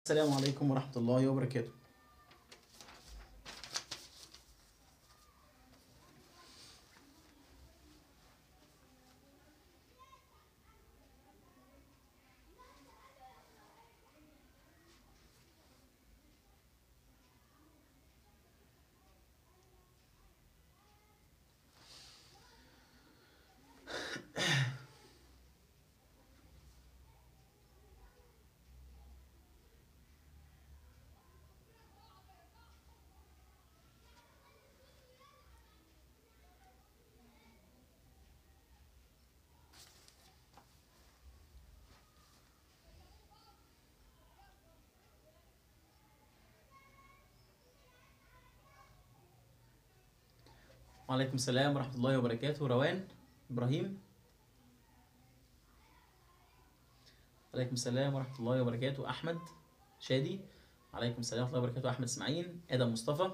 السلام عليكم ورحمة الله وبركاته وعليكم السلام ورحمة الله وبركاته روان إبراهيم وعليكم السلام ورحمة الله وبركاته أحمد شادي وعليكم السلام ورحمة الله وبركاته أحمد إسماعيل آدم مصطفى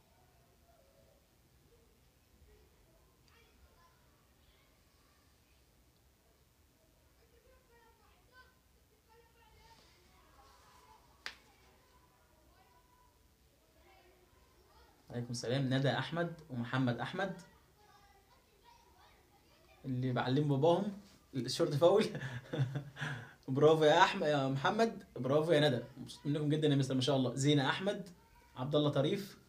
عليكم السلام ندى احمد ومحمد احمد اللي بعلم باباهم الشورت فاول برافو يا احمد يا محمد برافو يا ندى مبسوط منكم جدا يا مستر ما شاء الله زينة احمد عبد الله طريف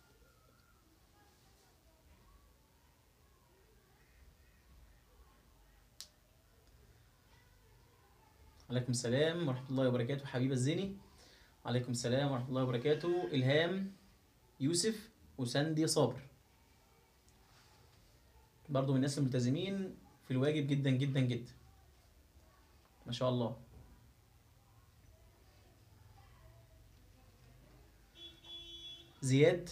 عليكم السلام ورحمة الله وبركاته حبيبة الزيني وعليكم السلام ورحمة الله وبركاته إلهام يوسف وساندي صابر برضو من الناس الملتزمين في الواجب جدا جدا جدا ما شاء الله زياد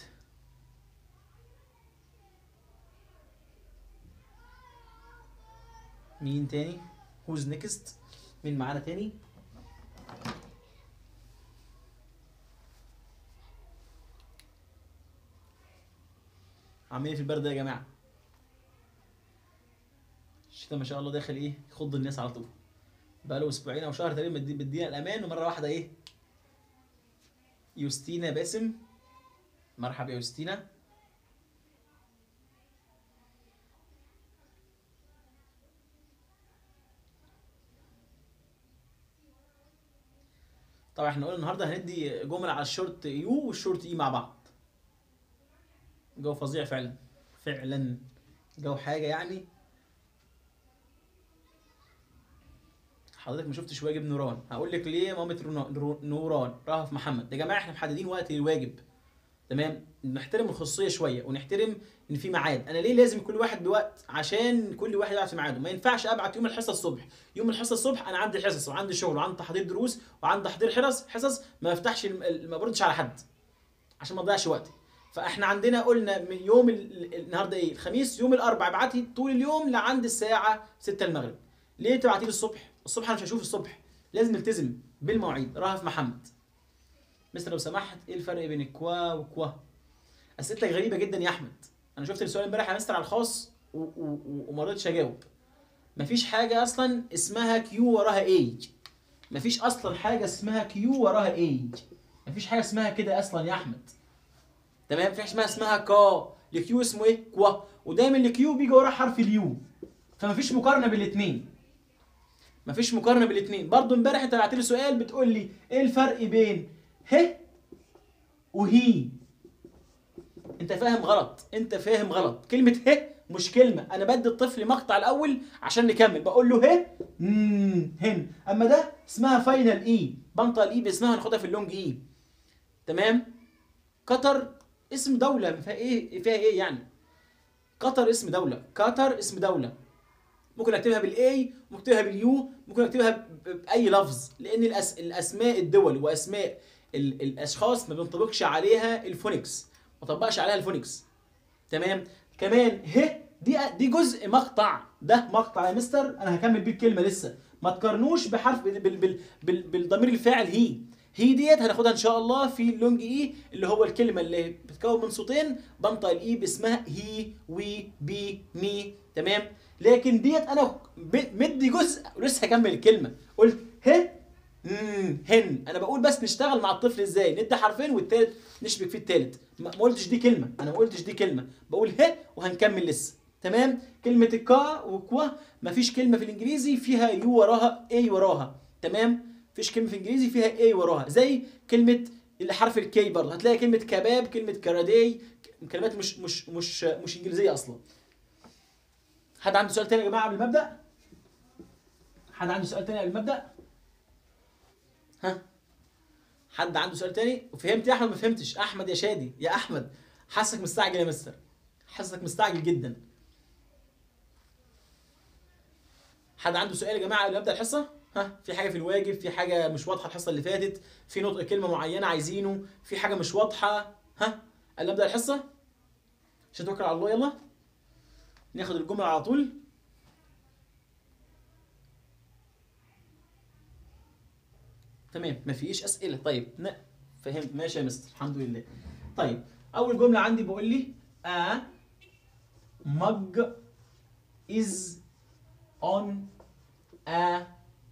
مين تاني who's next مين معانا تاني عاملين ايه في البرد ده يا جماعه الشتاء ما شاء الله داخل ايه يخض الناس على طول بقى له اسبوعين او شهر تقريبا بدي- بدينا الامان ومره واحده ايه يوستينا باسم مرحبا يا يوستينا طبعا احنا قلنا النهارده هندي جمل على الشورت يو والشورت اي مع بعض جو فظيع فعلا فعلا جو حاجه يعني حضرتك ما شفتش واجب نوران هقول لك ليه مامة رونا- رو- نوران رهف محمد يا جماعه احنا محددين وقت للواجب تمام نحترم الخصوصيه شويه ونحترم ان في ميعاد انا ليه لازم كل واحد بوقت عشان كل واحد يقعد في ميعاده ما ينفعش ابعت يوم الحصه الصبح يوم الحصه الصبح انا عندي حصص وعندي شغل وعندي تحضير دروس وعندي تحضير حصص حصص ما افتحش الم- ال- ما بردش على حد عشان ما اضيعش وقتي فاحنا عندنا قلنا من يوم ال- ال- النهارده ايه الخميس يوم الاربعاء ابعتي طول اليوم لعند الساعه 6 المغرب ليه تبعتي لي الصبح الصبح انا مش هشوف الصبح لازم نلتزم بالمواعيد رهف محمد مستر لو سمحت ايه الفرق بين الكوا وكوا اسئلتك غريبه جدا يا احمد انا شفت السؤال امبارح يا مستر على الخاص و- و- و- وما رضيتش اجاوب مفيش حاجه اصلا اسمها كيو وراها ايج مفيش اصلا حاجه اسمها كيو وراها ايج مفيش حاجه اسمها كده اصلا يا احمد تمام مفيش حاجه اسمها كا الكيو اسمه ايه كوا ودايما الكيو بيجي وراه حرف اليو فمفيش مقارنه بالاثنين مفيش مقارنه بالاثنين برضو امبارح انت بعت لي سؤال بتقول لي ايه الفرق بين ه وهي انت فاهم غلط انت فاهم غلط كلمه ه مش كلمه انا بدي الطفل مقطع الاول عشان نكمل بقول له ه مم، هن اما ده اسمها فاينل اي بنطق الاي باسمها هناخدها في اللونج اي تمام قطر اسم دوله فيها ايه فيها ايه يعني قطر اسم دوله قطر اسم دوله ممكن اكتبها بالاي ممكن اكتبها باليو ممكن اكتبها ب- باي لفظ لان الأس... الاسماء الدول واسماء ال... الاشخاص ما بينطبقش عليها الفونكس ما طبقش عليها الفونكس تمام كمان ه دي دي جزء مقطع ده مقطع يا مستر انا هكمل بيه الكلمه لسه ما تقارنوش بحرف بال... بال... بال... بال... بالضمير الفاعل هي هي ديت هناخدها ان شاء الله في اللونج اي اللي هو الكلمه اللي بتتكون من صوتين بنطق الاي باسمها هي وي بي مي تمام لكن ديت انا ب- مدي جزء ولسه هكمل الكلمه قلت ه امم هن انا بقول بس نشتغل مع الطفل ازاي ندي حرفين والتالت نشبك فيه التالت ما ما قلتش دي كلمه انا ما قلتش دي كلمه بقول ه وهنكمل لسه تمام كلمه الكا وكوا مفيش كلمه في الانجليزي فيها يو وراها اي وراها تمام مفيش كلمه في الانجليزي فيها اي وراها زي كلمه الحرف الكي برضه هتلاقي كلمه كباب كلمه كاراداي كلمات مش مش مش مش انجليزيه اصلا حد عنده سؤال تاني يا جماعه قبل ما ابدا حد عنده سؤال تاني قبل ما ابدا ها حد عنده سؤال تاني وفهمت يا احمد ما فهمتش احمد يا شادي يا احمد حاسك مستعجل يا مستر حاسك مستعجل جدا حد عنده سؤال يا جماعه قبل ما ابدا الحصه ها في حاجه في الواجب في حاجه مش واضحه الحصه اللي فاتت في نطق كلمه معينه عايزينه في حاجه مش واضحه ها قبل ما ابدا الحصه عشان توكل على الله يلا ناخد الجمله على طول تمام مفيش اسئله طيب ن... فهمت ماشي يا مستر الحمد لله طيب اول جمله عندي بقول لي a mug is on a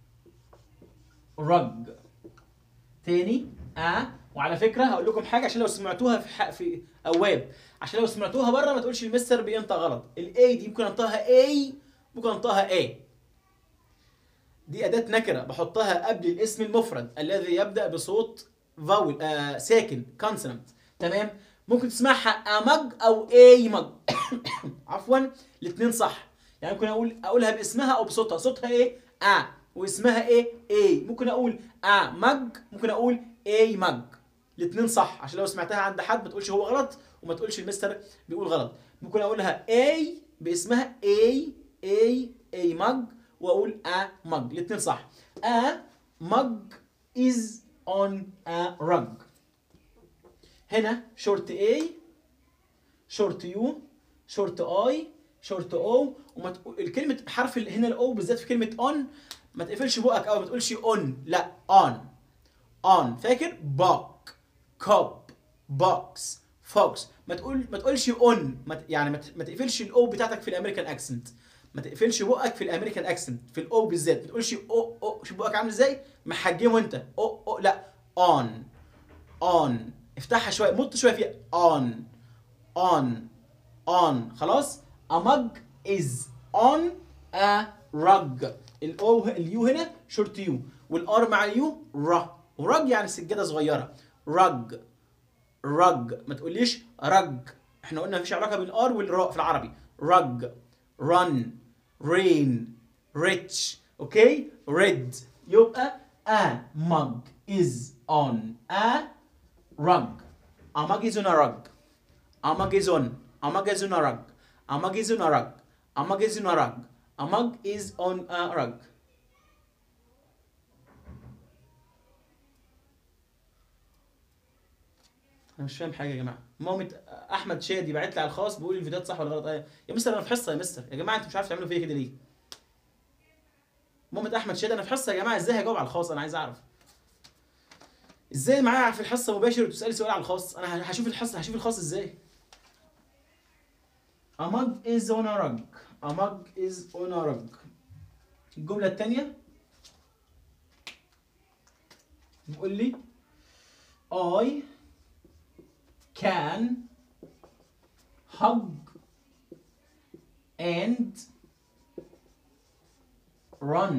rug تاني a وعلى فكره هقول لكم حاجه عشان لو سمعتوها في ح... في اواب عشان لو سمعتوها بره ما تقولش المستر بينطق غلط الاي دي ممكن انطقها اي ممكن انطقها اي دي أداة نكرة بحطها قبل الاسم المفرد الذي يبدأ بصوت فاول آه ساكن كونسونانت تمام ممكن تسمعها أمج أو أي مج عفوا الاثنين صح يعني ممكن أقول أقولها باسمها أو بصوتها صوتها إيه أ واسمها إيه أي ممكن أقول أ مج ممكن أقول أي مج الاثنين صح عشان لو سمعتها عند حد ما تقولش هو غلط وما تقولش المستر بيقول غلط ممكن أقولها أي باسمها أي أي أي مج واقول a mug الاثنين صح a mug is on a rug هنا شورت A شورت U شورت I شورت O وما تقول الكلمة حرف ال- هنا الاو بالذات في كلمة on ما تقفلش بقك او ما تقولش on لا on on فاكر book cup box fox ما تقول ما تقولش on ما ت- يعني ما ت- ما تقفلش الاو بتاعتك في الامريكان اكسنت ما تقفلش بقك في الامريكان اكسنت في الاو بالذات ما تقولش او او شوف بقك عامل ازاي محجمه انت او او لا on on افتحها شويه مط شويه فيها on on on خلاص a mug is on a rug الاو اليو هنا شورت يو والار مع اليو ر ورج يعني سجاده صغيره رج رج ما تقوليش رج احنا قلنا مفيش علاقه بين الار والراء في العربي رج run rain rich اوكي red يبقى a mug is on a rug a mug is on a rug a mug is on a mug is on a rug a mug is on a rug a mug is on a rug a mug is on a rug انا مش فاهم حاجه يا جماعه مامة احمد شادي بعت لي على الخاص بيقول الفيديوهات صح ولا غلط أيه. يا مستر انا في حصه يا مستر يا جماعه انتوا مش عارفين تعملوا فيا كده ليه مامة احمد شادي انا في حصه يا جماعه ازاي هجاوب على الخاص انا عايز اعرف ازاي معايا في الحصه مباشر وتسالي سؤال على الخاص انا هشوف الحصه هشوف الخاص ازاي A mug is on a rug. A mug is on a rug. الجملة الثانية بيقول لي I can hug and run.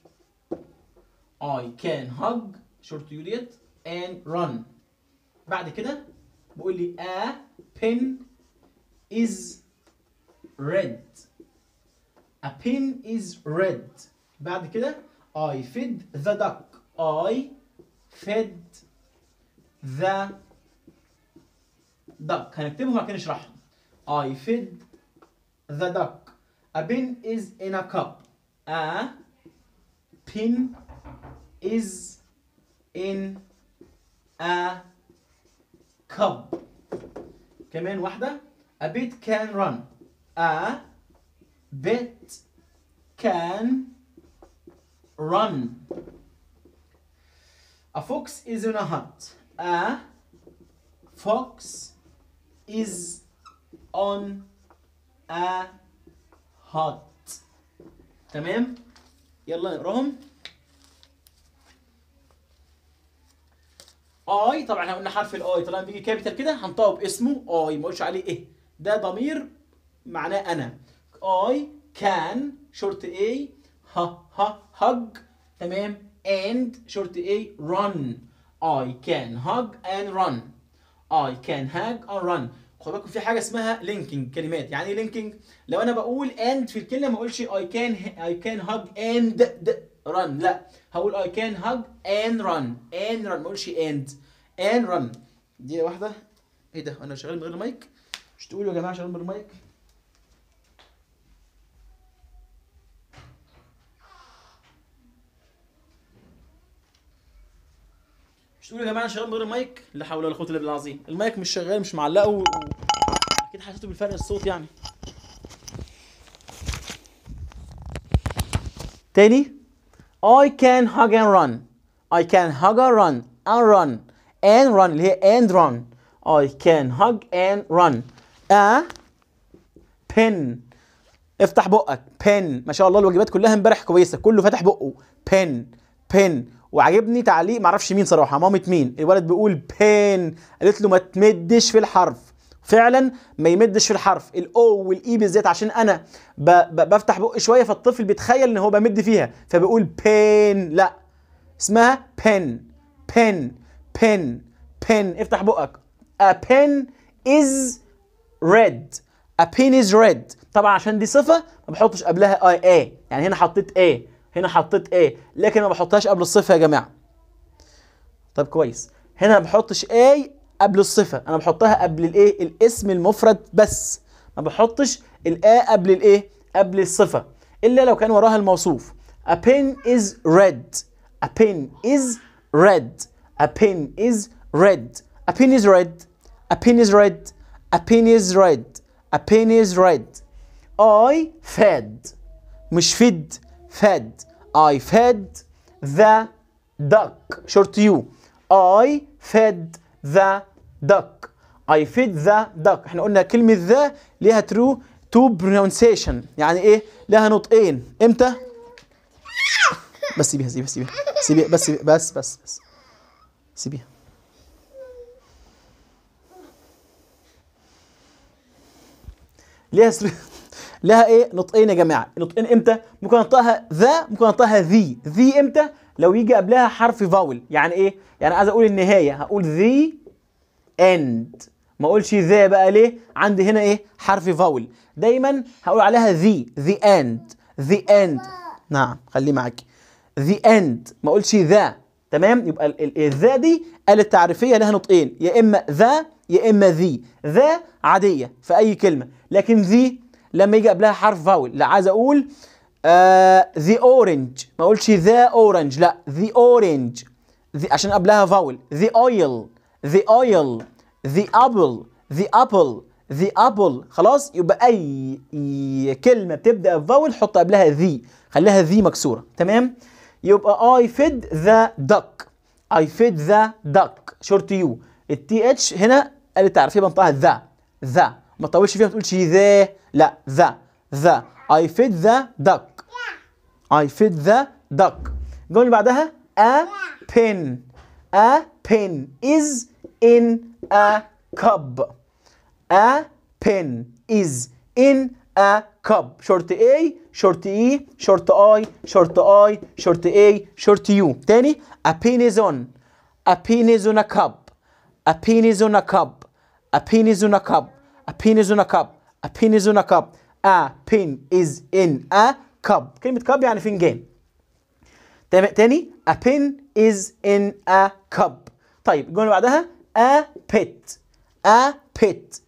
I can hug شورت يو ديت and run. بعد كده بيقول لي a pen is red. A pin is red. بعد كده I fed the duck. I fed the duck. هنكتبهم وبعد كده نشرحهم. I fed the duck. A pin is in a cup. A pin is in a cup. كمان واحدة. A bit can run. A bit can run. A fox is in a hut. A fox is on a hut. تمام؟ يلا نقراهم. اي طبعا احنا قلنا حرف الاي طالما بيجي كابيتال كده هنطقه باسمه اي ما اقولش عليه ايه ده ضمير معناه انا اي كان شورت اي ها ها هج تمام and شورت اي run I can hug and run I can hug and run خد بالكم في حاجه اسمها linking كلمات يعني ايه linking لو انا بقول and في الكلمه ما اقولش I can I can hug and د- run لا هقول I can hug and run and run ما اقولش and and run دي واحده ايه ده انا شغال من غير مايك مش تقولوا يا جماعه شغال من غير مايك مش تقولوا يا جماعه انا شغال من غير مايك لا حول ولا قوه الا بالله العظيم المايك مش شغال مش معلقه و... و... اكيد حسيتوا بالفرق الصوت يعني تاني I can hug and run I can hug and run and run and run اللي هي and run I can hug and run a pen افتح بقك pen ما شاء الله الواجبات كلها امبارح كويسه كله فاتح بقه pen pen وعجبني تعليق معرفش مين صراحه مامة مين الولد بيقول pen قالت له ما تمدش في الحرف فعلا ما يمدش في الحرف الاو والاي بالذات عشان انا ب ب بفتح بقي شويه فالطفل بيتخيل ان هو بمد فيها فبيقول بين لا اسمها بن بن بن بن افتح بقك a pen is red a pen is red طبعا عشان دي صفه ما بحطش قبلها اي اي يعني هنا حطيت ايه هنا حطيت ايه لكن ما بحطهاش قبل الصفه يا جماعه طب كويس هنا ما بحطش اي قبل الصفه انا بحطها قبل الايه الاسم المفرد بس ما بحطش الا قبل الايه قبل الصفه الا لو كان وراها الموصوف a pen is red a pen is red a pen is red a pen is red a pen is red a pen is red a pen is red I fed مش fed fed I fed the duck short you I fed the duck I fed the duck احنا قلنا كلمة ذا ليها true to pronunciation يعني ايه لها نطقين امتى بس سيبيها سيبيها سيبيها سيبيها بس سيبيها بس بس بس سيبيها ليها سر... لها ايه نطقين يا جماعه نطقين امتى ممكن انطقها ذا ممكن انطقها ذي ذي امتى لو يجي قبلها حرف فاول يعني ايه يعني عايز اقول النهايه هقول ذي اند ما اقولش ذا بقى ليه عندي هنا ايه حرف فاول دايما هقول عليها ذي ذي اند ذي اند نعم خليه معاك ذي اند ما اقولش ذا تمام يبقى ال- ال- الذا دي آلة تعريفية لها نطقين يا إما ذا يا إما ذي ذا عادية في أي كلمة لكن ذي لما يجي قبلها حرف فاول لا عايز أقول ذي أورنج ما أقولش ذا أورنج لا ذي أورنج ذي عشان قبلها فاول ذي أويل ذي أويل ذي أبل ذي أبل ذي أبل خلاص يبقى أي أي كلمة بتبدأ بفاول حط قبلها ذي خليها ذي مكسورة تمام يبقى I fed the duck I fed the duck شورت يو التي اتش هنا قالت تعرفيه بنطقها ذا ذا ما تطولش فيها ما تقولش ذا لا ذا ذا I fed the duck I fed the duck الجملة اللي بعدها a pen a pen is in a cup A pen is in a cup. Short A, short E, short I, short I, short A, short U. تاني a pen is on. A pen is on a cup. A pen is on a cup. A pen is on a cup. A pen is on a cup. A pen is on a cup. A pen is in a cup. كلمة cup يعني فنجان. تاني تاني a pen is in a cup. طيب الجملة اللي بعدها a pet. A pet.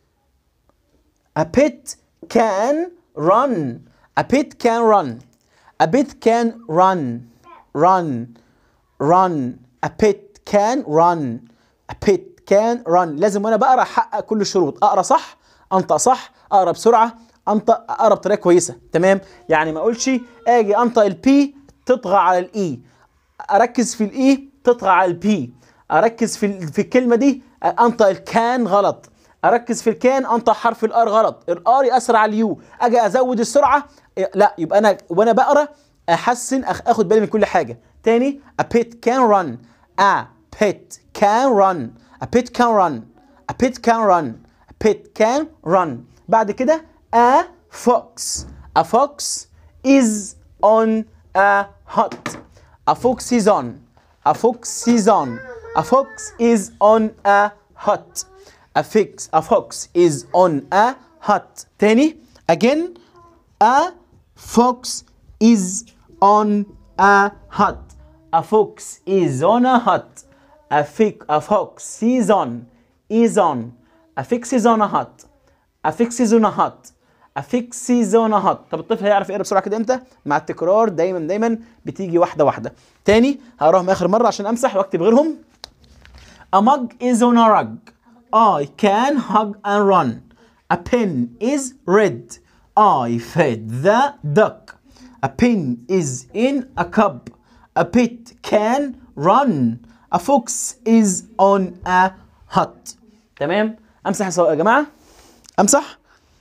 A pet can run. A pet can run. A pet can run. Run. Run. A pet can run. A pet can run. لازم وانا بقرا احقق كل الشروط، اقرا صح، انطق صح، اقرا بسرعه، انطق اقرا بطريقه كويسه، تمام؟ يعني ما اقولش اجي انطق البي تطغى على الاي. اركز في الاي تطغى على البي. اركز في ال- في الكلمه دي انطق الكان غلط. اركز في الكان انطق حرف الار غلط الار اسرع اليو اجي ازود السرعه إيه، لا يبقى انا وانا بقرا احسن أخ اخد بالي من كل حاجه تاني a pet can run a pet can run a pet can run a pet can run a pet can run بعد كده a fox a fox is on a hut a fox is on a fox is on a fox is on a hut a fix a fox is on a hut تاني again a fox is on a hut a fox is on a hut a fix a fox is on is on a fix is on a hut a fix is on a hut a fix is on a hut طب الطفل هيعرف يقرا بسرعه كده امتى مع التكرار دايما دايما بتيجي واحده واحده تاني هقراهم اخر مره عشان امسح واكتب غيرهم A mug is on a rug. I can hug and run. A pen is red. I fed the duck. A pen is in a cup. A pet can run. A fox is on a hut. تمام؟ امسح يا سو- يا جماعه؟ امسح؟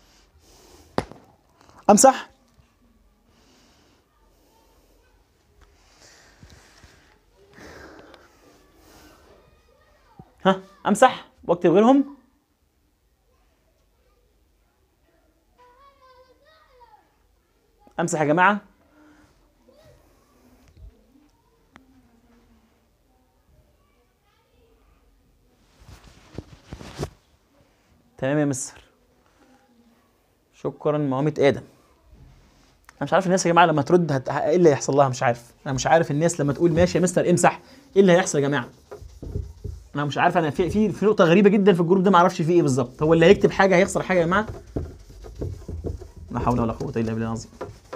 امسح؟ ها امسح واكتب غيرهم امسح يا جماعه تمام يا مستر شكرا مامة ادم انا مش عارف الناس يا جماعه لما ترد هت... ايه اللي هيحصل لها مش عارف انا مش عارف الناس لما تقول ماشي يا مستر امسح ايه اللي هيحصل يا جماعه انا مش عارف انا في في في نقطه غريبه جدا في الجروب ده ما اعرفش فيه ايه بالظبط هو اللي هيكتب حاجه هيخسر حاجه يا جماعه لا حول ولا قوه الا بالله العظيم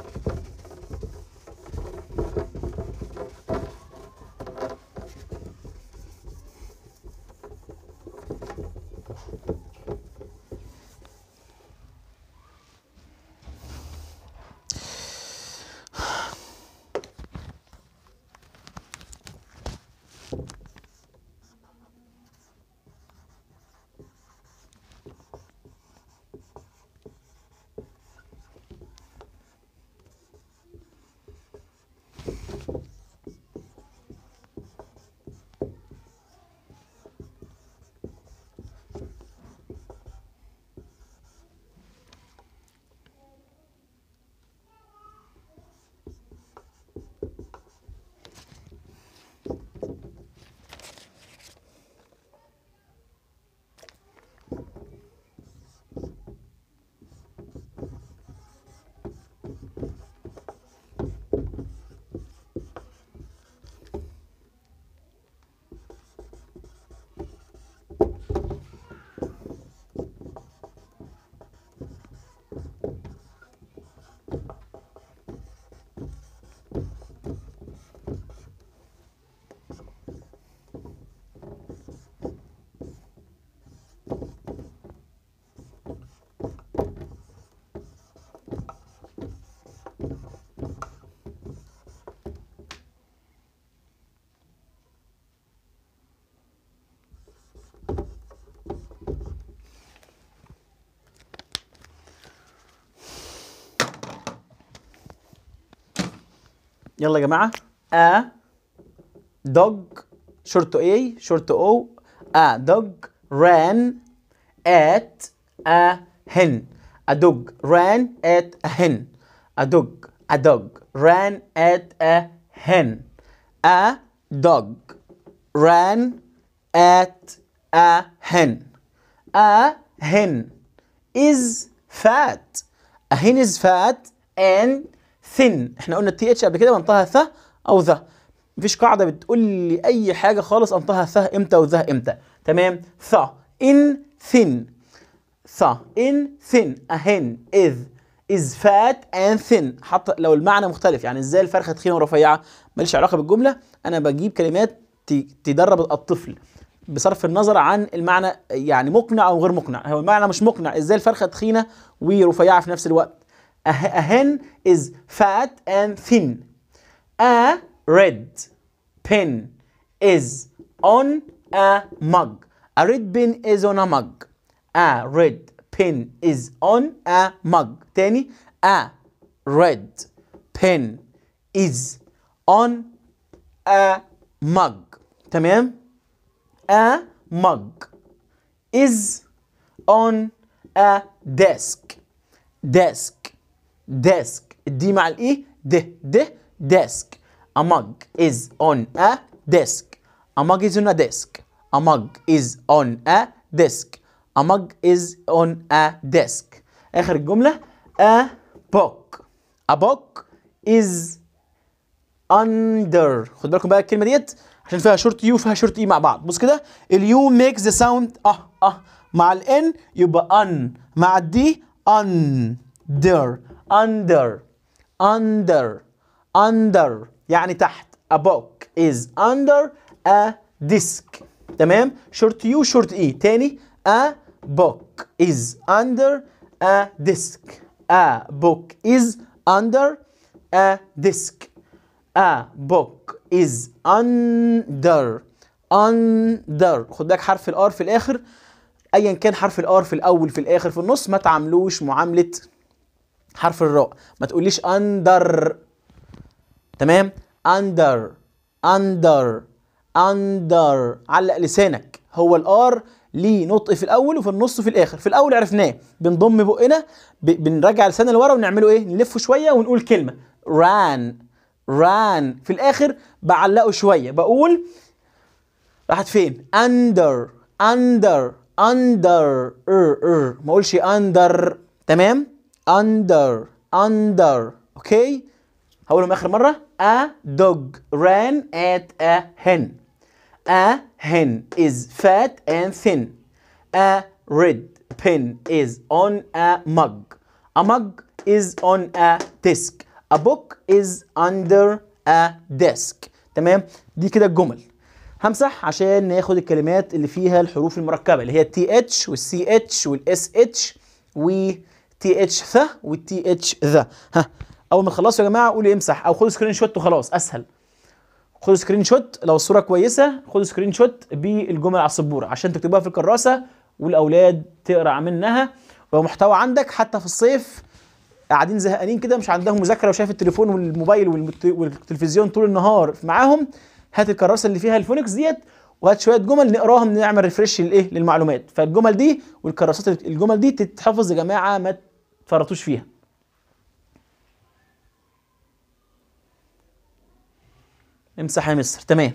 يلا يا جماعه a dog شورت A شورت O a dog ran at a hen a dog ran at a hen a dog a dog ran at a hen a dog ran at a hen a hen is fat a hen is fat and thin احنا قلنا التي اتش قبل كده وانطقها ث او ذا مفيش قاعده بتقول لي اي حاجه خالص انطقها ث امتى وذا امتى تمام ث in thin ث in thin a hen is is fat and thin حتى لو المعنى مختلف يعني ازاي الفرخه تخينه ورفيعه ماليش علاقه بالجمله انا بجيب كلمات ت- تدرب الطفل بصرف النظر عن المعنى يعني مقنع او غير مقنع هو المعنى مش مقنع ازاي الفرخه تخينه ورفيعه في نفس الوقت a, a hen is fat and thin a red pen is on a mug a red pen is on a mug a red pen is on a mug تاني a red pen is on a mug تمام a mug is on a desk desk desk دي مع الايه ده ده desk a mug is on a desk a mug is on a desk a mug is on a desk a mug is on a desk اخر الجمله a book a book is under خد بالكم بقى الكلمه ديت عشان فيها شورت يو وفيها شورت اي مع بعض بص كده اليو ميكس ذا ساوند اه اه مع الان يبقى ان مع الدي under under under under يعني تحت a book is under a desk تمام شورت يو شورت اي تاني a book is under a desk a book is under a desk a book is under under خد بالك حرف الار في الاخر ايا كان حرف الار في الاول في الاخر في النص ما تعاملوش معامله حرف الراء ما تقوليش under تمام under under under علق لسانك هو الار ليه نطق في الاول وفي النص وفي الاخر في الاول عرفناه بنضم بقنا ب- بنرجع لساننا لورا ونعمله ايه نلفه شويه ونقول كلمه ran ran في الاخر بعلقه شويه بقول راحت فين under under under er er ما اقولش under تمام under under اوكي هقولهم اخر مره a dog ran at a hen a hen is fat and thin a red pen is on a mug a mug is on a desk a book is under a desk تمام دي كده الجمل همسح عشان ناخد الكلمات اللي فيها الحروف المركبه اللي هي التي اتش والسي اتش والاس اتش وتي اتش ث والتي اتش ذا ها اول ما تخلصوا يا جماعه قولوا امسح او خدوا سكرين شوت وخلاص اسهل خدوا سكرين شوت لو الصوره كويسه خدوا سكرين شوت بالجمل على السبوره عشان تكتبوها في الكراسه والاولاد تقرا منها ومحتوى عندك حتى في الصيف قاعدين زهقانين كده مش عندهم مذاكره وشايف التليفون والموبايل والمت- والتلفزيون طول النهار معاهم هات الكراسه اللي فيها الفونكس ديت وهات شويه جمل نقراهم نعمل ريفرش لايه للمعلومات فالجمل دي والكراسات الجمل دي تتحفظ يا جماعه ما تفرطوش فيها امسح يا مصر تمام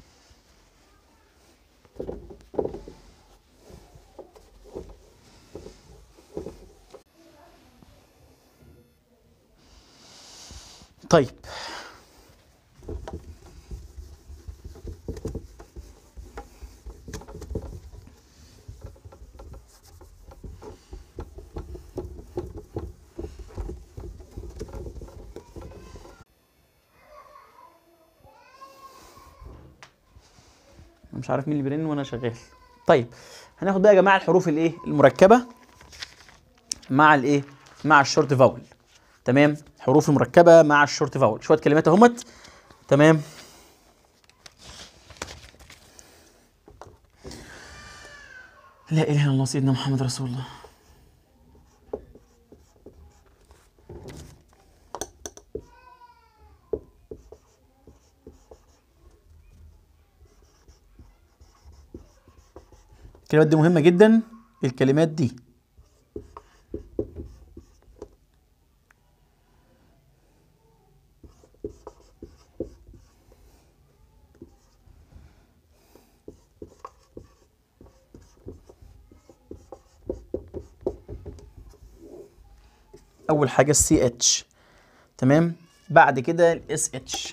طيب أنا مش عارف مين اللي بيرن وانا شغال طيب هناخد بقى يا جماعه الحروف الايه المركبه مع الايه مع الشورت فاول تمام حروف المركبه مع الشورت فاول شويه كلمات اهمت تمام لا اله الا الله سيدنا محمد رسول الله الكلمات دي مهمة جدا الكلمات دي أول حاجة السي اتش تمام بعد كده الاس اتش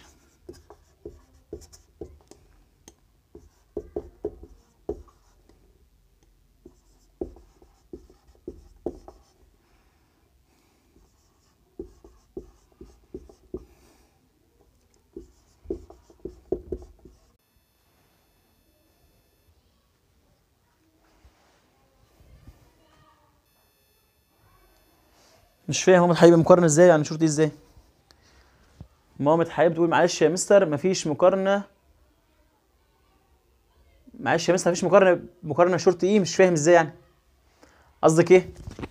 مش فاهم مامة حبيبي مقارنة ازاي يعني شرطي ازاي مامة حبيبي بتقول معلش يا مستر مفيش مقارنة معلش يا مستر مفيش مقارنة مقارنة شرطي ايه مش فاهم ازاي يعني قصدك ايه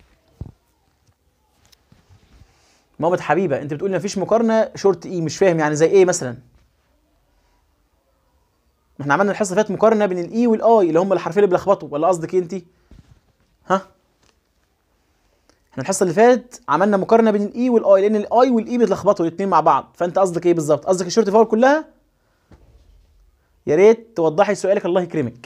مامة حبيبة انت بتقول مفيش مقارنة شورت ايه مش فاهم يعني زي ايه مثلا احنا عملنا الحصه اللي فاتت مقارنه بين الاي والاي اللي هم الحرفين اللي بيلخبطوا ولا قصدك ايه انت ها احنا الحصه اللي فاتت عملنا مقارنه بين الاي والاي لان الاي والاي بيتلخبطوا الاثنين مع بعض فانت قصدك ايه بالظبط قصدك الشورت فاول كلها يا ريت توضحي سؤالك الله يكرمك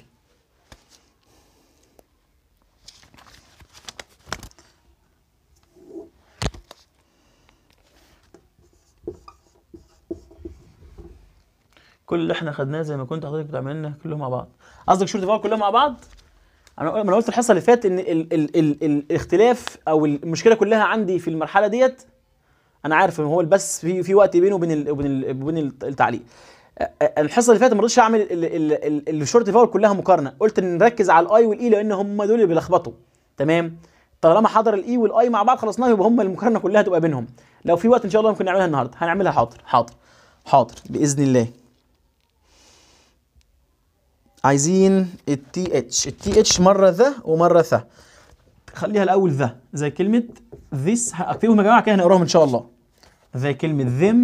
كل اللي احنا خدناه زي ما كنت حضرتك بتعملنا كلهم مع بعض قصدك شورت فاول كلهم مع بعض انا انا قلت الحصه اللي فاتت ان ال ال ال ال الاختلاف او المشكله كلها عندي في المرحله ديت انا عارف ان هو بس في في وقت بينه وبين ال وبين ال وبين التعليق أ- أ- الحصه اللي فاتت ما رضيتش اعمل ال- ال- ال- الشورت فاول كلها مقارنه قلت ان نركز على الاي والاي لان هم دول اللي بيلخبطوا تمام طالما حضر الاي والاي مع بعض خلصناهم يبقى هم المقارنه كلها تبقى بينهم لو في وقت ان شاء الله ممكن نعملها النهارده هنعملها حاضر حاضر حاضر باذن الله عايزين التي اتش التي اتش مره ذا ومره ثا خليها الاول ذا زي كلمه this هكتبهم يا جماعه كده هنقراهم ان شاء الله زي كلمه them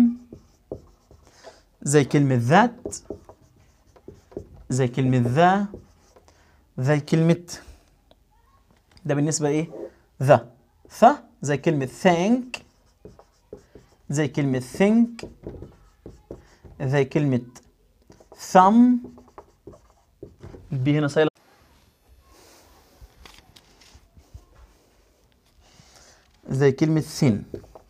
زي كلمه that زي كلمه ذا زي كلمه ده بالنسبه ايه ذا ث زي كلمه thank زي كلمه think زي كلمه thumb البي هنا سايلنت زي كلمة ثين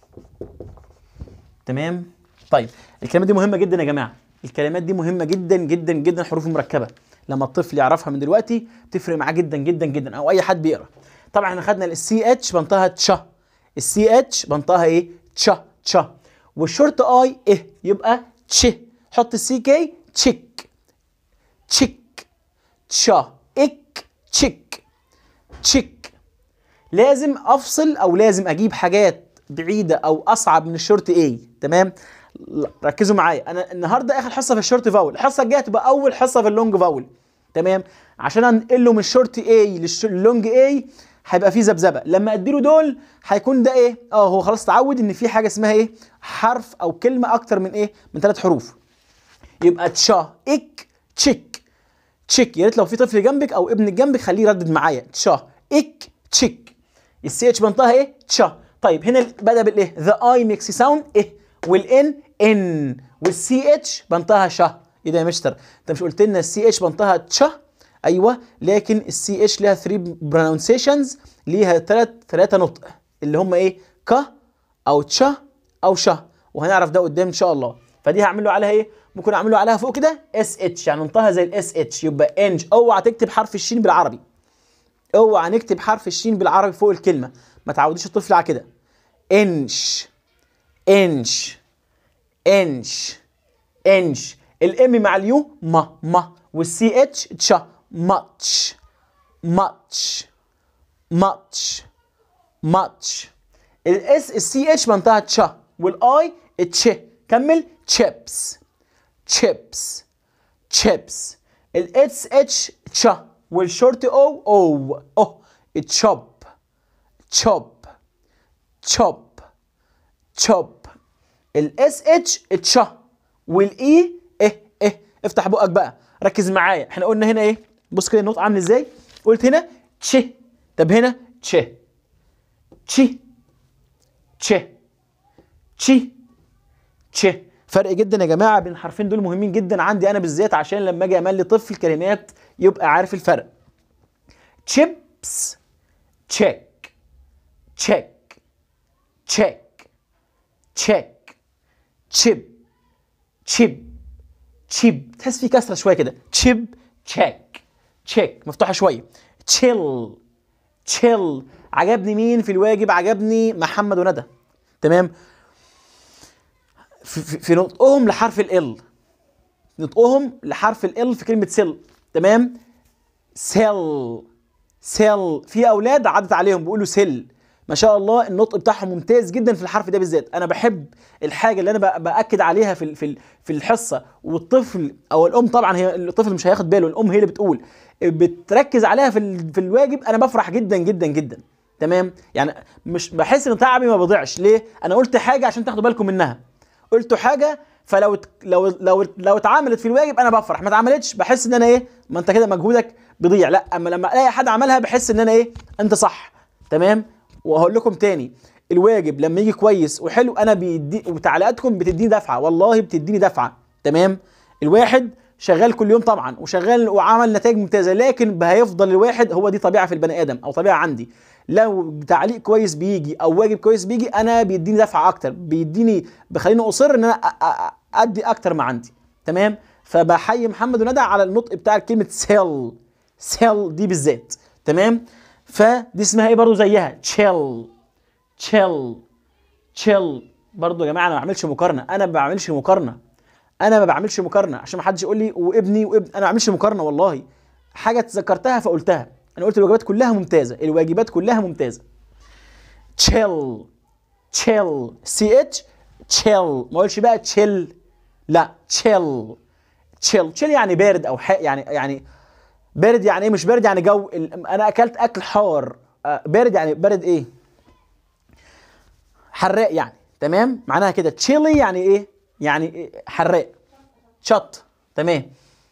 تمام طيب الكلمات دي مهمة جدا يا جماعة الكلمات دي مهمة جدا جدا جدا حروف مركبة لما الطفل يعرفها من دلوقتي تفرق معاه جدا جدا جدا او اي حد بيقرا طبعا احنا خدنا السي اتش بنطقها تشا السي اتش بنطقها ايه تشا تشا والشورت اي ايه يبقى تش حط السي كي تشيك تشيك تشا اك تشيك تشيك لازم افصل او لازم اجيب حاجات بعيده او اصعب من الشورت اي تمام ل- ركزوا معايا انا النهارده اخر حصه في الشورت فاول الحصه الجايه تبقى اول حصه في اللونج فاول تمام عشان انقله من الشورت اي لللونج اي هيبقى فيه ذبذبه لما اديله دول هيكون ده ايه اه هو خلاص اتعود ان في حاجه اسمها ايه حرف او كلمه اكتر من ايه من ثلاث حروف يبقى تشا اك تشيك تشيك يا ريت لو في طفل جنبك او ابن جنبك خليه يردد معايا تشا اك تشيك السي اتش بنطقها ايه تشا طيب هنا بدا بالايه ذا اي ميكس ساوند ايه والان ان والسي اتش بنطقها شا ايه ده يا مستر انت مش قلت لنا السي اتش بنطقها تشا ايوه لكن السي اتش ليها 3 برونسيشنز ليها ثلاث ثلاثه نطق اللي هم ايه ك او تشا او شا وهنعرف ده قدام ان شاء الله فدي هعمل له عليها ايه ممكن اعمل له عليها فوق كده اس اتش يعني ننطقها زي الاس اتش يبقى انج اوعى تكتب حرف الشين بالعربي اوعى نكتب حرف الشين بالعربي فوق الكلمه ما تعوديش الطفل على كده انش انش انش انش الام مع اليو ما ما والسي اتش تشا ماتش ماتش ماتش ماتش الاس السي اتش منطقه تشا والاي تش كمل تشيبس تشيبس تشيبس الاس اتش تشا والشورت او او او تشوب تشوب تشوب تشوب الاس اتش تشا والاي ايه ايه افتح بقك بقى ركز معايا احنا قلنا هنا ايه بص كده النطق عامل ازاي قلت هنا تش طب هنا تش تشي تش تشي تش فرق جدا يا جماعه بين الحرفين دول مهمين جدا عندي انا بالذات عشان لما اجي املي طفل كلمات يبقى عارف الفرق chips check check check check chip chip chip تحس في كسره شويه كده chip check check مفتوحه شويه chill chill عجبني مين في الواجب عجبني محمد وندى تمام في, في, في نطقهم لحرف ال نطقهم لحرف ال في كلمه سيل تمام سيل سيل في اولاد عدت عليهم بيقولوا سيل ما شاء الله النطق بتاعهم ممتاز جدا في الحرف ده بالذات انا بحب الحاجه اللي انا بأ- باكد عليها في ال- في ال- في الحصه والطفل او الام طبعا هي الطفل مش هياخد باله الام هي اللي بتقول بتركز عليها في ال- في الواجب انا بفرح جدا جدا جدا تمام يعني مش بحس ان تعبي ما بضيعش ليه انا قلت حاجه عشان تاخدوا بالكم منها قلت حاجه فلو ات- لو لو لو اتعملت في الواجب انا بفرح ما اتعملتش بحس ان انا ايه ما انت كده مجهودك بيضيع لا اما لما الاقي حد عملها بحس ان انا ايه انت صح تمام وهقول لكم تاني الواجب لما يجي كويس وحلو انا بيدي وتعليقاتكم بتديني دفعه والله بتديني دفعه تمام الواحد شغال كل يوم طبعا وشغال وعمل نتائج ممتازه لكن هيفضل الواحد هو دي طبيعه في البني ادم او طبيعه عندي لو تعليق كويس بيجي او واجب كويس بيجي انا بيديني دفعه اكتر بيديني بخليني اصر ان انا أ- أ- ادي اكتر ما عندي تمام فبحيي محمد وندى على النطق بتاع كلمه سيل سيل دي بالذات تمام فدي اسمها ايه برضو زيها تشيل تشيل تشيل برضو يا جماعه انا ما بعملش مقارنه انا ما بعملش مقارنه انا ما بعملش مقارنه عشان ما حدش يقول لي وابني وابن انا ما بعملش مقارنه والله حاجه تذكرتها فقلتها انا قلت الواجبات كلها ممتازه الواجبات كلها ممتازه تشيل تشيل سي اتش تشيل ما اقولش بقى تشيل لا تشيل تشيل تشيل يعني بارد او حق يعني يعني بارد يعني ايه مش بارد يعني جو ال- انا اكلت اكل حار آه، بارد يعني بارد ايه حراق يعني تمام معناها كده تشيلي يعني ايه يعني إيه؟ حراق شط تمام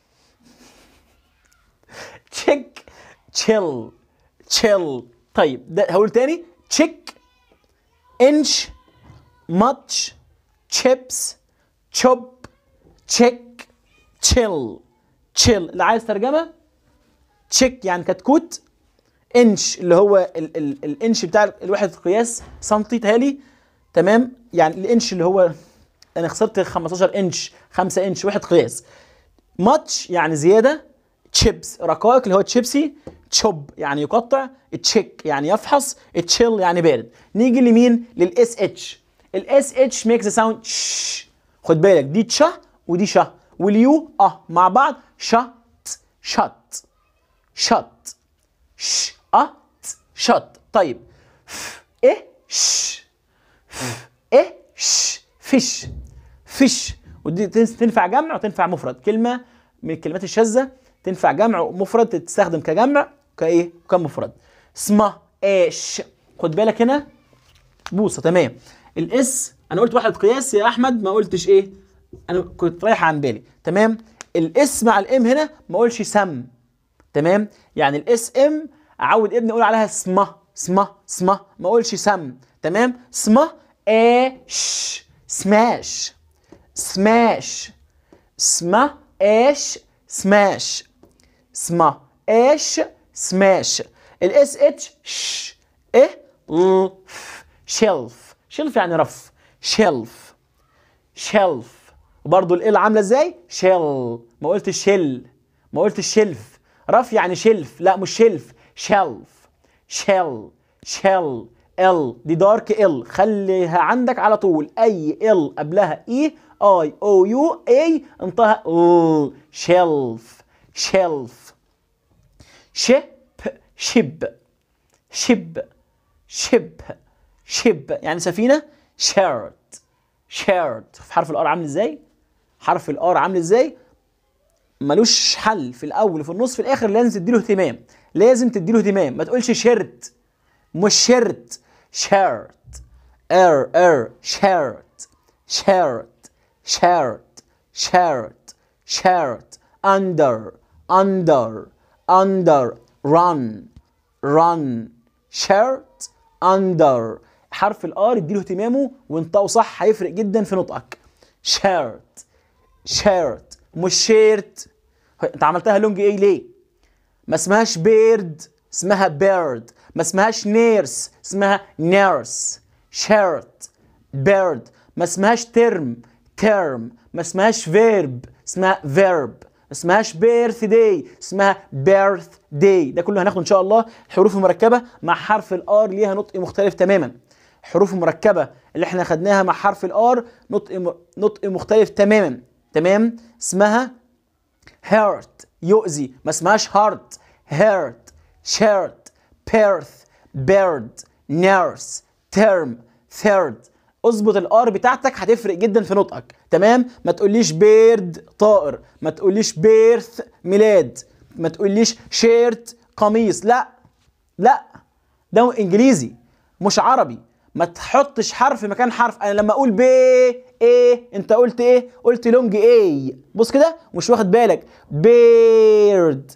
تشيك تشيل تشيل طيب ده هقول تاني تشيك انش ماتش تشيبس تشوب تشيك تشيل تشيل اللي عايز ترجمه تشيك يعني كتكوت انش اللي هو ال ال الانش بتاع الوحده القياس سنتي تهالي تمام يعني الانش اللي هو انا خسرت 15 انش 5 انش وحده قياس ماتش يعني زياده تشيبس رقائق اللي هو تشيبسي تشوب يعني يقطع تشيك يعني يفحص تشيل يعني بارد نيجي لمين للاس اتش الاس اتش ميكس ساوند خد بالك دي تشا ودي شا واليو اه مع بعض شت شت شت ش اه شت طيب ف ايه ش ف ايه ش فيش فيش ودي تنس- تنفع جمع وتنفع مفرد كلمه من الكلمات الشاذه تنفع جمع ومفرد تستخدم كجمع كايه كمفرد اسمها ايش خد بالك هنا بوصه تمام الاس انا قلت واحد قياس يا احمد ما قلتش ايه انا كنت رايح عن بالي تمام الاس مع الام هنا ما اقولش سم تمام يعني الاس ام اعود ابني اقول عليها اسمه اسمه اسمه ما اقولش سم تمام اسمه ايش سماش سماش اسمه ايش سماش اسمه ايش سماش الاس اتش ش ايه ل ف شلف شلف يعني رف شلف شلف وبرضه ال عامله ازاي شل ما قلتش شل ما قلتش شلف رف يعني شلف لا مش شلف شلف شل شل ال دي دارك ال خليها عندك على طول اي ال قبلها اي اي او يو اي انتهى ال شلف شلف شب شب شب شب شب يعني سفينه شيرت شيرت في حرف الار عامل ازاي حرف الار عامل ازاي ملوش حل في الاول وفي النص في الاخر لازم تديله اهتمام لازم تديله اهتمام ما تقولش شرت مش شرت شيرت ار ار شيرت شيرت شيرت شيرت شيرت under under under run run shirt under حرف الار اديله اهتمامه وانطقه صح هيفرق جدا في نطقك shirt shirt مش شيرت انت عملتها لونج ايه ليه ما اسمهاش بيرد اسمها بيرد ما اسمهاش نيرس اسمها نيرس شيرت بيرد ما اسمهاش ترم ترم ما اسمهاش فيرب اسمها فيرب ما اسمهاش بيرث داي اسمها بيرث داي ده كله هناخده ان شاء الله حروف مركبه مع حرف الار ليها نطق مختلف تماما حروف مركبه اللي احنا خدناها مع حرف الار نطق م- نطق مختلف تماما تمام اسمها هيرت يؤذي ما اسمهاش هارت هيرت شيرت بيرث بيرد نيرس تيرم ثيرد اظبط الار بتاعتك هتفرق جدا في نطقك تمام ما تقوليش بيرد طائر ما تقوليش بيرث ميلاد ما تقوليش شيرت قميص لا لا ده انجليزي مش عربي ما تحطش حرف مكان حرف انا لما اقول ب ايه انت قلت ايه قلت لونج ايه بص كده مش واخد بالك بيرد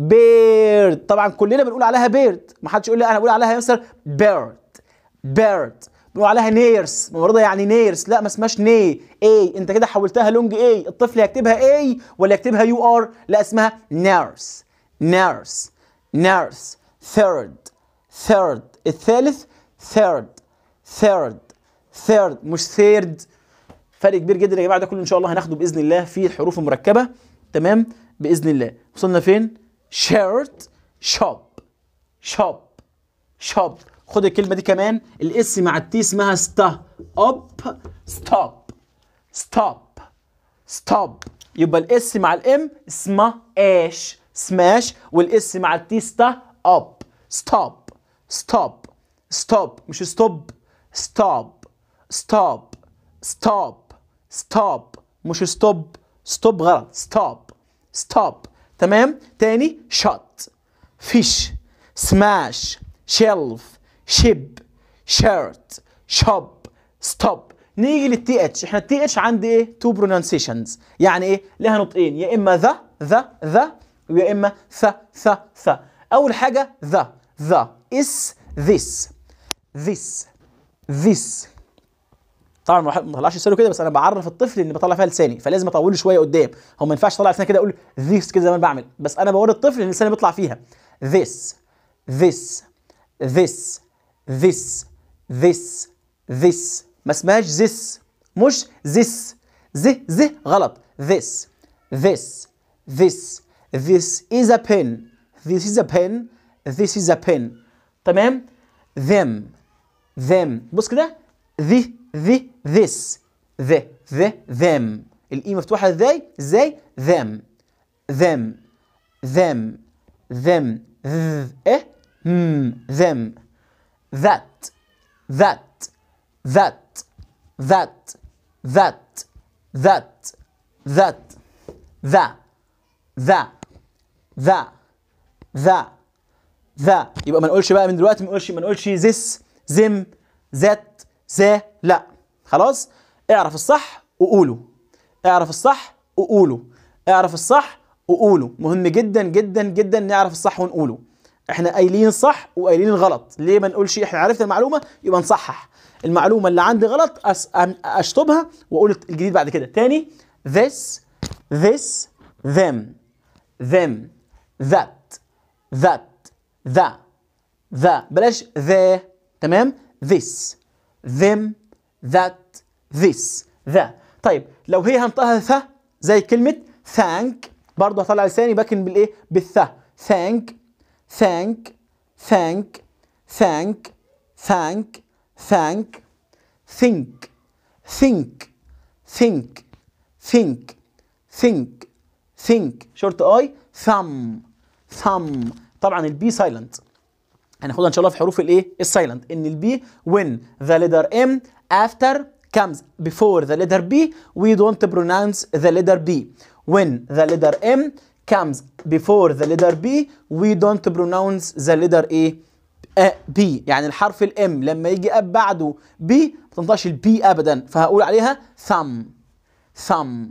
بيرد طبعا كلنا بنقول عليها بيرد ما حدش يقول لي انا بقول عليها يا مستر بيرد بيرد بنقول عليها نيرس ممرضه يعني نيرس لا ما اسمهاش ني اي انت كده حولتها لونج اي الطفل يكتبها اي ولا يكتبها يو ار لا اسمها نيرس نيرس نيرس ثيرد ثيرد الثالث ثيرد ثيرد ثيرد مش ثيرد فرق كبير جدا يا جماعه ده كله ان شاء الله هناخده باذن الله في الحروف المركبه تمام باذن الله وصلنا فين شيرت شوب شوب شوب خد الكلمه دي كمان الاس مع التي اسمها ستا اب ستوب ستوب ستوب يبقى الاس مع الام اسمها اش سماش والاس مع التي ستا اب ستوب ستوب ستوب مش ستوب ستوب ستوب ستوب ستوب مش ستوب ستوب غلط ستوب ستوب تمام تاني شوت فيش سماش شيلف شيب شيرت شوب ستوب نيجي للتي اتش احنا التي اتش عندي ايه تو برونانسيشنز يعني ايه لها نطقين يا اما ذا ذا ذا ويا اما ث ث ث اول حاجه ذا ذا اس this this this طبعا ما طلعش لسانه كده بس انا بعرف الطفل ان بطلع فيها لساني فلازم اطوله شويه قدام هو ما ينفعش اطلع لساني كده اقول this كده زي ما أنا بعمل بس انا بوري الطفل ان لساني بيطلع فيها this this this this this this ما اسمهاش this مش this ذ ذ غلط this this this this is a pen this is a pen this is a pen تمام them them بص كده the the this the the them الاي مفتوحه ازاي ازاي them them them them ذ ايه hmm them that that that that that that that ذا ذا ذا ذا ذا يبقى ما نقولش بقى من دلوقتي ما نقولش ما نقولش this them ذات ذا لا خلاص اعرف الصح وقوله اعرف الصح وقوله اعرف الصح وقوله مهم جدا جدا جدا نعرف الصح ونقوله احنا قايلين صح وقايلين الغلط ليه ما نقولش احنا عرفنا المعلومه يبقى نصحح المعلومه اللي عندي غلط أس... أم- اشطبها واقول الجديد بعد كده تاني this this them them that that ذا ذا بلاش ذا تمام this them that this ذا طيب لو هي هنطقها ث زي كلمة thank برضه هطلع لساني باكن بالايه بالث thank thank thank thank thank thank think think think think think think شورت اي thumb thumb طبعا البي سايلنت هناخدها ان شاء الله في حروف الايه السايلنت ان البي when the letter m after comes before the letter b we don't pronounce the letter b when the letter m comes before the letter b we don't pronounce the letter a b يعني الحرف الام لما يجي اب بعده b ما تنطقش البي ابدا فهقول عليها thumb thumb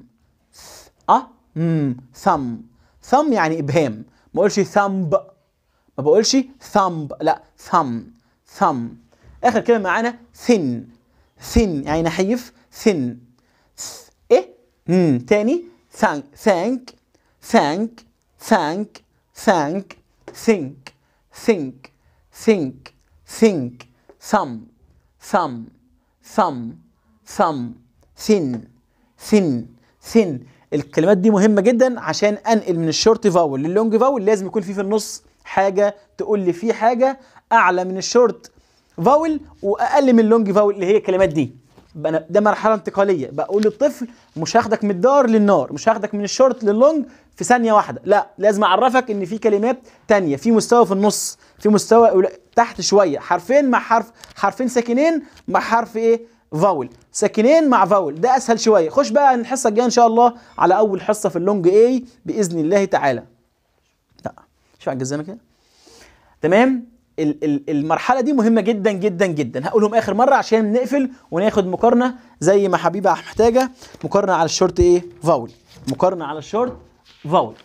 اه امم ثم ثم يعني ابهام ما اقولش ثمب ما بقولش ثمب لا ثم ثم اخر كلمه معانا ثن ثن يعني نحيف ثن ث- ايه امم تاني ثانك ثانك ثانك ثانك ثانك think think think think thumb thumb thumb thumb thin thin thin الكلمات دي مهمه جدا عشان انقل من الشورت فاول لللونج فاول لازم يكون في في النص حاجه تقول لي في حاجه اعلى من الشورت فاول واقل من اللونج فاول اللي هي الكلمات دي يبقى أنا- ده مرحله انتقاليه بقول للطفل مش هاخدك من الدار للنار مش هاخدك من الشورت لللونج في ثانيه واحده لا لازم اعرفك ان في كلمات تانية في مستوى في النص في مستوى قل- تحت شويه حرفين مع حرف حرفين ساكنين مع حرف ايه فاول ساكنين مع فاول ده اسهل شويه خش بقى الحصه الجايه ان شاء الله على اول حصه في اللونج اي باذن الله تعالى لا شوف على الجزامه كده تمام ال- ال- المرحله دي مهمه جدا جدا جدا هقولهم اخر مره عشان نقفل وناخد مقارنه زي ما حبيبه محتاجه مقارنه على الشورت ايه فاول مقارنه على الشورت فاول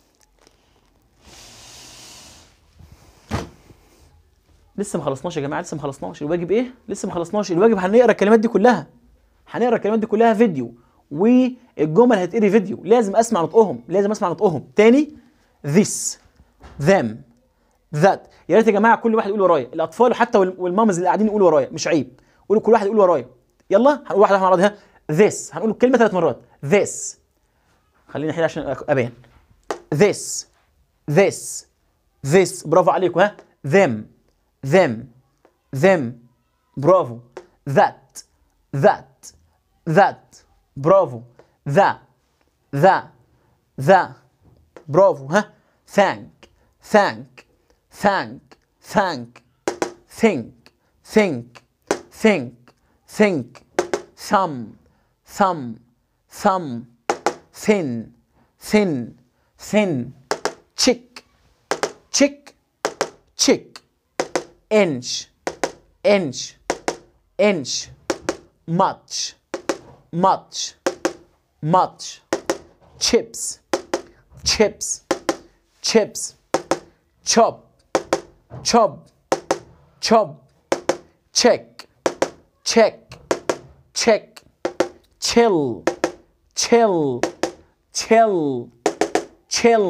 لسه ما خلصناش يا جماعه لسه ما خلصناش الواجب ايه لسه ما خلصناش الواجب هنقرا الكلمات دي كلها هنقرا الكلمات دي كلها فيديو والجمل هتقري فيديو لازم اسمع نطقهم لازم اسمع نطقهم تاني this them that يا ريت يا جماعه كل واحد يقول ورايا الاطفال حتى وال- والمامز اللي قاعدين يقولوا ورايا مش عيب قولوا كل واحد يقول ورايا يلا هنقول واحده مع بعضها this هنقول الكلمه ثلاث مرات this خلينا نحل عشان أك- ابان this this this برافو عليكم ها them them them برافو that that that برافو ذا ذا ذا برافو ها thank thank thank thank think think think think thumb thumb thumb thin thin thin chick chick chick inch inch inch much much much chips chips chips chop chop chop check check check chill chill chill chill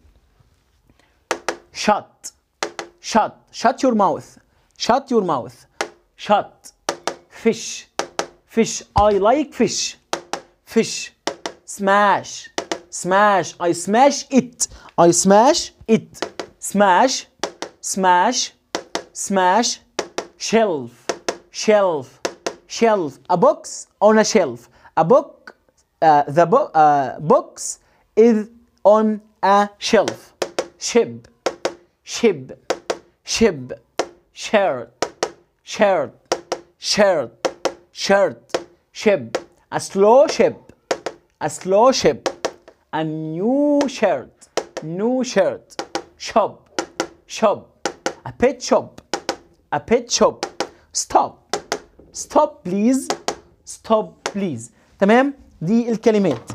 shut shut shut your mouth shut your mouth shut fish fish i like fish fish smash smash i smash it i smash it smash smash smash shelf shelf shelf a box on a shelf a book uh, the bo- uh, box is on a shelf ship ship ship shirt shirt shirt shirt ship a slow ship a slow ship a new shirt new shirt shop shop a pet shop a pet shop stop stop please stop please تمام دي الكلمات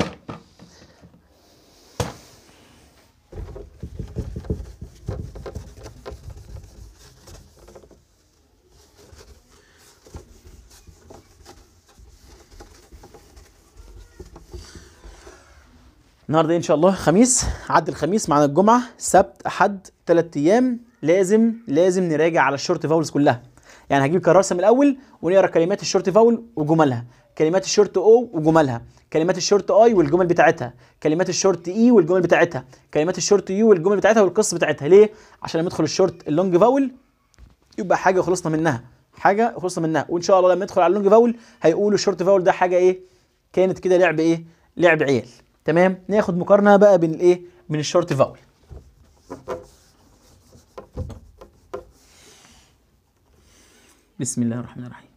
النهارده ان شاء الله خميس عدى الخميس معانا الجمعه سبت احد ثلاث ايام لازم لازم نراجع على الشورت فاولز كلها يعني هجيب كراسه من الاول ونقرا كلمات الشورت فاول وجملها كلمات الشورت او وجملها كلمات الشورت اي والجمل بتاعتها كلمات الشورت اي والجمل بتاعتها كلمات الشورت يو والجمل بتاعتها والقص بتاعتها ليه عشان لما ندخل الشورت اللونج فاول يبقى حاجه خلصنا منها حاجه خلصنا منها وان شاء الله لما ندخل على اللونج فاول هيقولوا الشورت فاول ده حاجه ايه كانت كده لعب ايه لعب عيال تمام ناخد مقارنه بقى بين الايه بين الشورت فاول بسم الله الرحمن الرحيم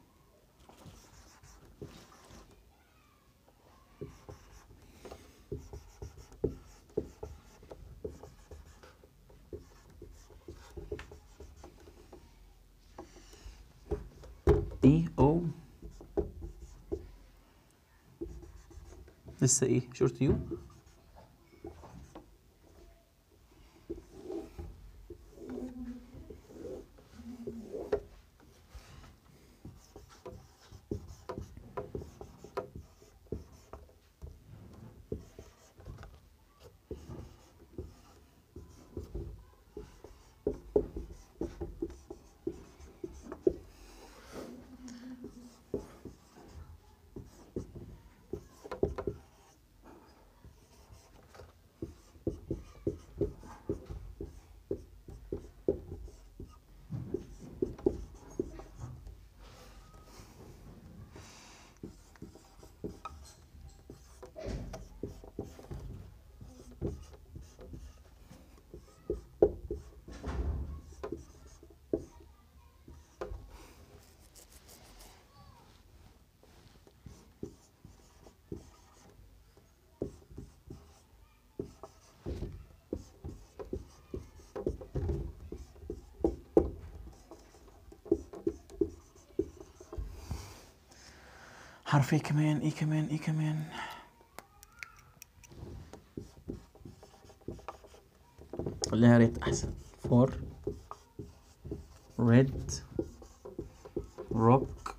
اي او لسه ايه شورت يو حرف ايه كمان ايه كمان ايه كمان خليها ريت احسن فور ريد روك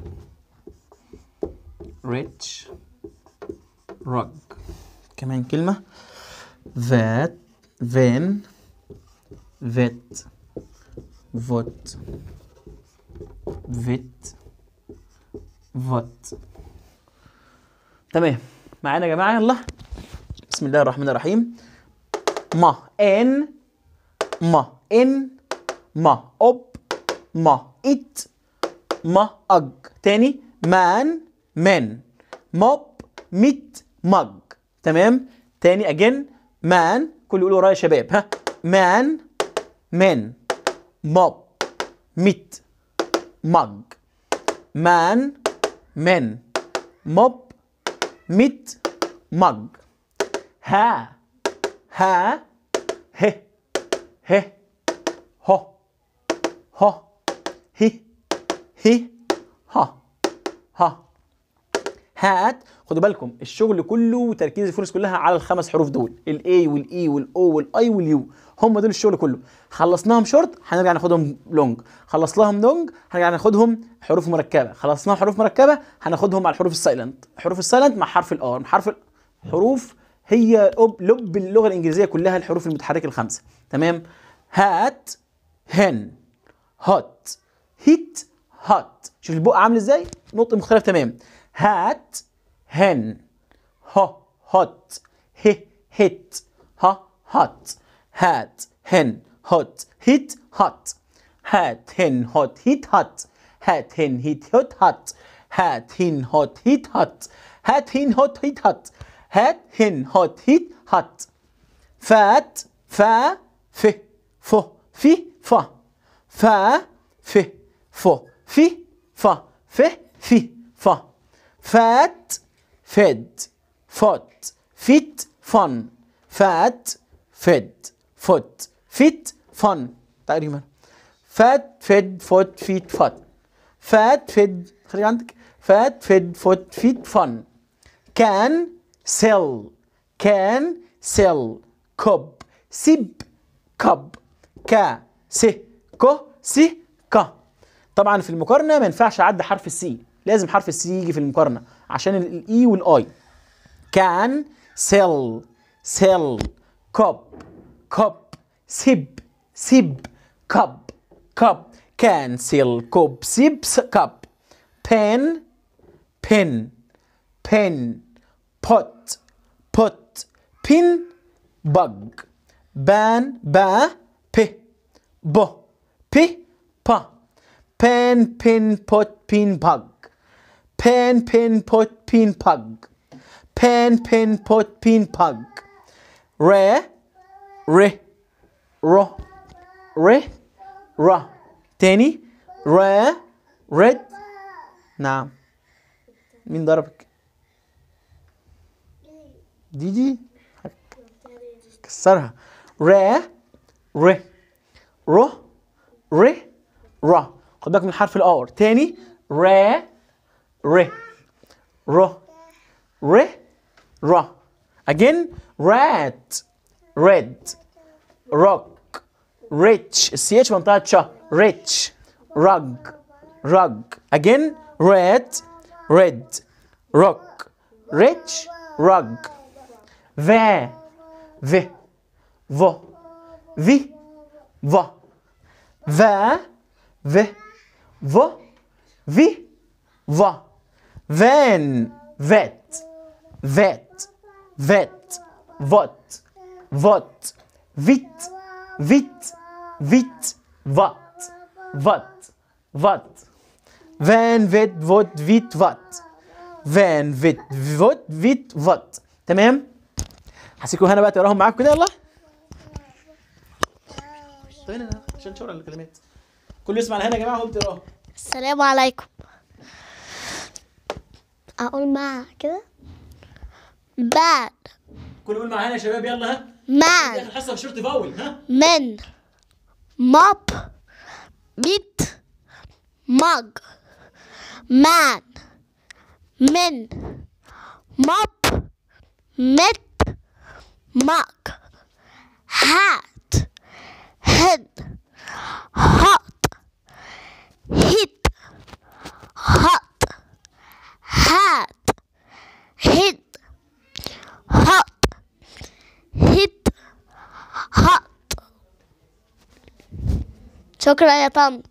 ريتش روك كمان كلمة ذات فين فيت فوت فيت فوت تمام معانا يا جماعة يلا بسم الله الرحمن الرحيم ما ان ما ان ما اب ما ات ما اج تاني مان من موب ميت مج تمام تاني اجين مان كل يقولوا ورايا يا شباب ها مان من موب ميت مج مان من موب ميت مج ها ها ه ه هو هو هي هي ها ها هات خدوا بالكم الشغل كله وتركيز الفرص كلها على الخمس حروف دول الاي والاي والاو والاي واليو هم دول الشغل كله خلصناهم شورت هنرجع ناخدهم لونج خلصناهم لونج هنرجع ناخدهم حروف مركبه خلصناهم حروف مركبه هناخدهم على الحروف السايلنت حروف السايلنت مع حرف الار مع حرف الحروف هي أب- لب اللغه الانجليزيه كلها الحروف المتحركه الخمسه تمام هات هن هوت هيت هوت شوف البق عامل ازاي نطق مختلف تمام هات هن هو هوت ه هيت ها هوت هات هن هوت هيت هوت هات هن هوت هيت هوت هات هن هيت هوت هوت هات هن هوت هيت هوت هات هن هوت هيت هوت هات هن هوت هيت هوت فات فا ف ف في ف فا ف ف في ف ف في ف فات فد فوت فيت فن فات فد فوت فيت فن تقريبا فات فد فوت فيت فن فات فد خلي عندك فات فد فوت فيت فن كان سيل كان سيل كوب سيب كب كا س كو سي كا طبعا في المقارنه ما ينفعش اعدي حرف السي لازم حرف السي يجي في المقارنه عشان الاي والاي كان سيل سيل كوب كوب سيب سيب كب كب كان سيل كوب سيب س- كب بن بن بن بوت بوت بين بج بان با ب ب ب با بن بن بوت بين بج بن بن بوت بين بج بن بن بوت بين بج ر ر ر ر ر تاني ر رد نعم مين ضربك دي دي كسرها ر ر ر ر ر خد بالك من حرف الار تاني ر ر ر ر ر again rat red rock rich السي اتش منطقة شا rich rug rug again red red rock rich rug v v vo vi va va v vo vi va van vet vet vet vot vot vit vit vit vat vat vat van vet vot vit vat فان فيت فوت فيت فوت تمام هسيبكم هنا بقى تقراهم معاكم كده يلا طيب هنا عشان شورى الكلمات كله يسمع هنا يا جماعه وهو بتقراهم السلام عليكم أقول مع كده باد كله يقول معانا يا شباب يلا ها مان اخر حصه في شرط فاول ها من موب بيت مج مان من mop mit mug hat hen hot hit hot hat hit hot hit hot شكرا يا طنط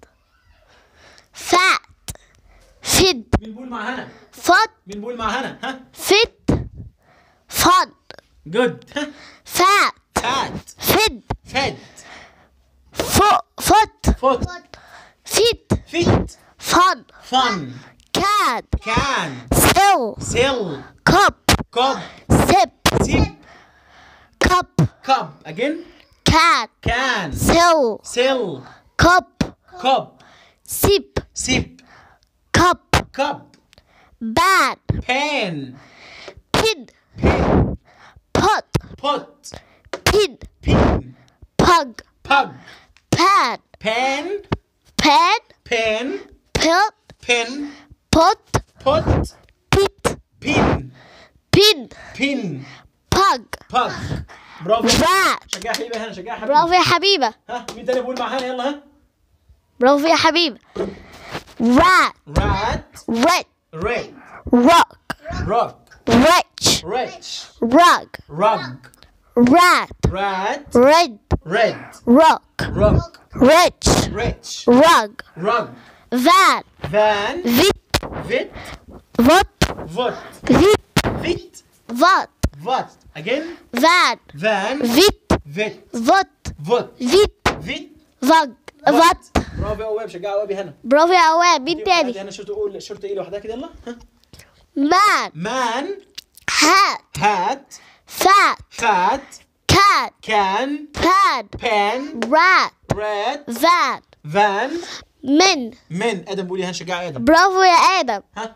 fat fit مين بيقول مع هنا فت مين بيقول مع هنا ها fit fun جود ها fat فات fit فد فo- foot فوت fit فيت fun فن cat كان still سيل cup كوب sip سيب cup كوب اجين cat كان still سيل cup كوب sip سيب cup كوب bad بان pin pot بوت pin بين pug بج pan بان pan بان pot بن pot بوت pit بين pin بين pug بج برافو rat شجع حبيبي هنا شجع حبيبي برافو يا حبيبة ها مين تاني بيقول معانا يلا ها برافو يا حبيبة rat رات red ريد rock روك rich ريتش rug رج rat رات red ريد rock روك rich ريتش rug رج van فان vit فيت vot فوت vit فيت vot فوت اجين van فان vit فيت vot فوت vit فيت vag vot برافو يا وهاب شجع وهابي هنا برافو يا عواد مين دي تاني انا شرط اقول شرط ايه لوحدها كده يلا ها man مان hat هات fat خات cat كان pad بان rat رات van فان من من ادم بيقول لي هنشجع ادم برافو يا آدم ها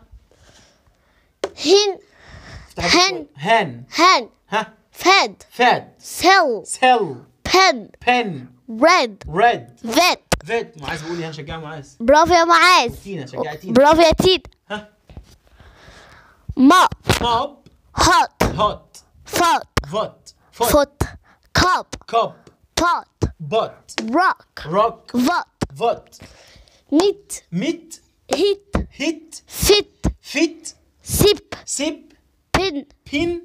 هن افتح هن. الصوت. هن هن ها fed فاد سل سيل pen بن red ريد vet فيت معاذ بيقول لي هنشجع معاذ برافو يا معاذ تينا شجع تينا برافو يا تيت ها mop موب hot هوت foot فوت فوت foot cup كوب pot بوت rock روك vot فوت meat ميت hit هيت fit فيت sip سيب pin بين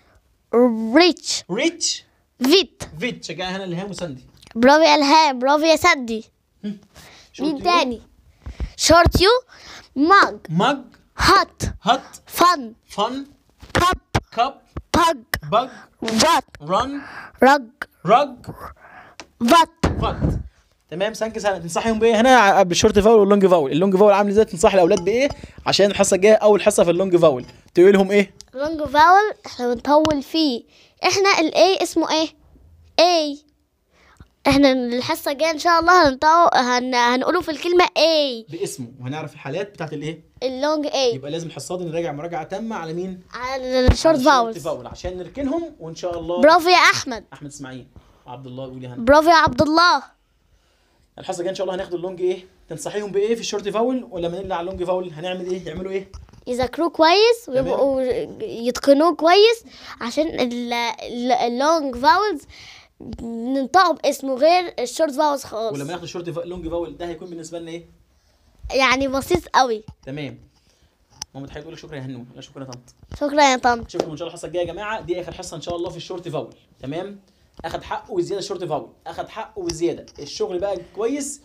rich ريتش vit فيت شجع هنا الهام وسندي برافو يا الهام برافو يا سدي مين تاني short you mug مج hot هات fun فن cup كب pug بج what رن rug رج what فت تمام سانكس هنا تنصحيهم بايه هنا بالشورت فاول واللونج فاول اللونج فاول عامل ازاي تنصح الاولاد بايه عشان الحصه الجايه اول حصه في اللونج فاول تقول لهم ايه لونج فاول احنا بنطول فيه احنا الاي اسمه ايه اي احنا الحصه الجايه ان شاء الله هنطو... هن... هنقوله في الكلمه اي باسمه وهنعرف الحالات بتاعت الايه اللونج اي يبقى لازم الحصه دي نراجع مراجعه تامه على مين على الشورت على فاولز فاول عشان نركنهم وان شاء الله برافو يا احمد احمد اسماعيل وعبد الله بيقول لي هنا برافو يا عبد الله الحصه الجايه ان شاء الله هناخد اللونج ايه تنصحيهم بايه في الشورت فاول ولا لما نرجع على اللونج فاول هنعمل ايه يعملوا ايه يذاكروه كويس ويبقوا يتقنوه كويس عشان ال- ال- اللونج فاولز ننطقه باسمه غير الشورت فاولز خالص ولما ناخد الشورت فا... لونج فاول ده هيكون بالنسبه لنا ايه يعني بسيط قوي تمام ماما تحب تقول لك شكرا يا هنو لا شكرا يا طنط شكرا يا طنط اشوفكم ان شاء الله الحصه الجايه يا جماعه دي اخر حصه ان شاء الله في الشورت فاول تمام اخد حقه وزياده الشورت فاول اخد حقه وزياده الشغل بقى كويس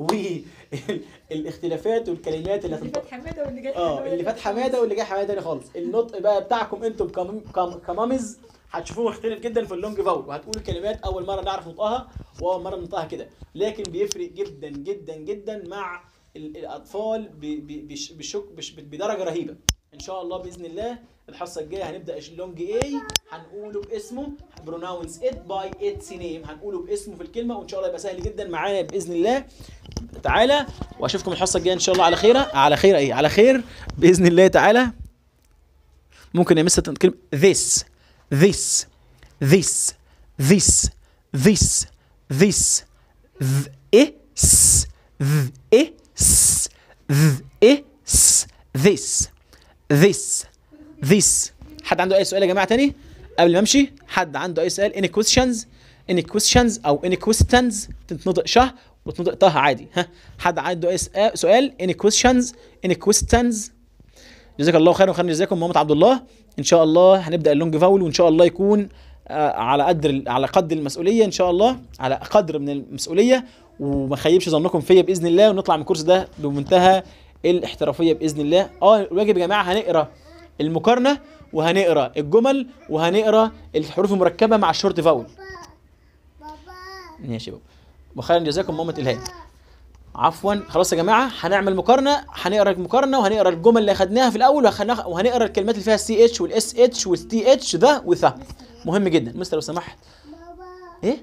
والاختلافات والكلمات اللي اللي هتنطق فات حماده واللي جاي اه اللي فات حماده واللي جاي حماده تاني خالص النطق بقى بتاعكم انتم كم... كم... كمامز هتشوفوه مختلف جدا في اللونج فاول وهتقولوا كلمات اول مره نعرف نطقها واول مره نطقها كده لكن بيفرق جدا جدا جدا مع ال- الاطفال ب... ب... بش... بشك... بش... بدرجه رهيبه ان شاء الله باذن الله الحصه الجايه هنبدا اللونج اي هنقوله باسمه بروناونس ات باي اتس نيم هنقوله باسمه في الكلمه وان شاء الله يبقى سهل جدا معانا باذن الله تعالى واشوفكم الحصه الجايه ان شاء الله على خير على خير ايه على خير باذن الله تعالى ممكن يا مستر كلمه this this this this this this th إيه س th إيه س th إيه س this this this حد عنده اي سؤال يا جماعه تاني قبل ما امشي حد عنده اي سؤال any questions any questions او any questions تتنطق شه وتنطق طه عادي ها حد عنده اي سؤال- سؤال any questions any questions جزاك الله خيرا وخيرا جزاكم محمد عبد الله ان شاء الله هنبدا اللونج فاول وان شاء الله يكون آه، على قدر على قدر المسؤوليه ان شاء الله على قدر من المسؤوليه وما خيبش ظنكم فيا باذن الله ونطلع من الكورس ده بمنتهى الاحترافيه باذن الله اه الواجب يا جماعه هنقرا المقارنه وهنقرا الجمل وهنقرا الحروف المركبه مع الشورت فاول ماشي يا بابا وخيرا جزاكم مامة الهام عفوا خلاص يا جماعه هنعمل مقارنه هنقرا المقارنه وهنقرا الجمل اللي اخدناها في الاول وهنخ- وهنقرا الكلمات اللي فيها السي اتش والاس اتش والتي اتش ذا وذا مهم جدا مستر لو سمحت ايه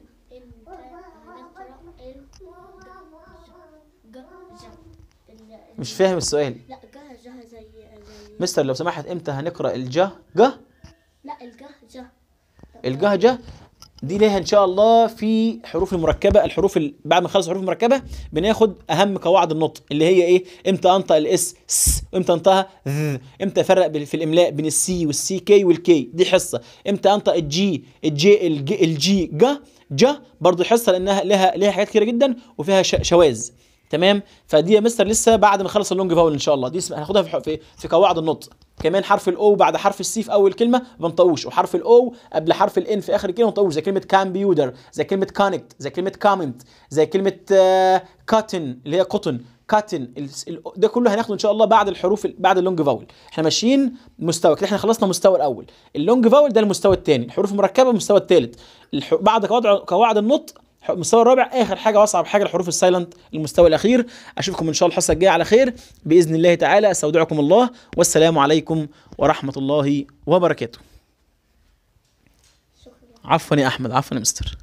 مش فاهم السؤال لا جه جه زي زي مستر لو سمحت امتى هنقرا الجه جه لا الجه جه الجهجه دي ليها ان شاء الله في حروف المركبه الحروف ال... بعد ما نخلص الحروف المركبه بناخد اهم قواعد النطق اللي هي ايه امتى انطق الاس س امتى انطقها ذ امتى افرق بال- في الاملاء بين السي والسي كي والكي دي حصه امتى انطق الجي الجي الجي, الجي جا جا برضه حصه لانها لها لها حاجات كتيره جدا وفيها ش... شواذ تمام فدي يا مستر لسه بعد ما نخلص اللونج فاول ان شاء الله دي اسم- هناخدها في ح- في, في قواعد النطق كمان حرف الاو بعد حرف السي في اول كلمه ما بنطقوش وحرف الاو قبل حرف الان في اخر الكلمه ما بنطقوش زي كلمه كامبيوتر زي كلمه كونكت زي كلمه كومنت زي كلمه كاتن اللي هي قطن كاتن ده كله هناخده ان شاء الله بعد الحروف ال- بعد اللونج فاول احنا ماشيين مستوى كده احنا خلصنا المستوى الاول اللونج فاول ده المستوى الثاني الحروف المركبه المستوى الثالث الح... بعد قواعد قواعد النطق المستوى الرابع اخر حاجه واصعب حاجه الحروف السايلنت المستوى الاخير اشوفكم ان شاء الله الحصه الجايه على خير باذن الله تعالى استودعكم الله والسلام عليكم ورحمه الله وبركاته عفوا يا احمد عفوا يا مستر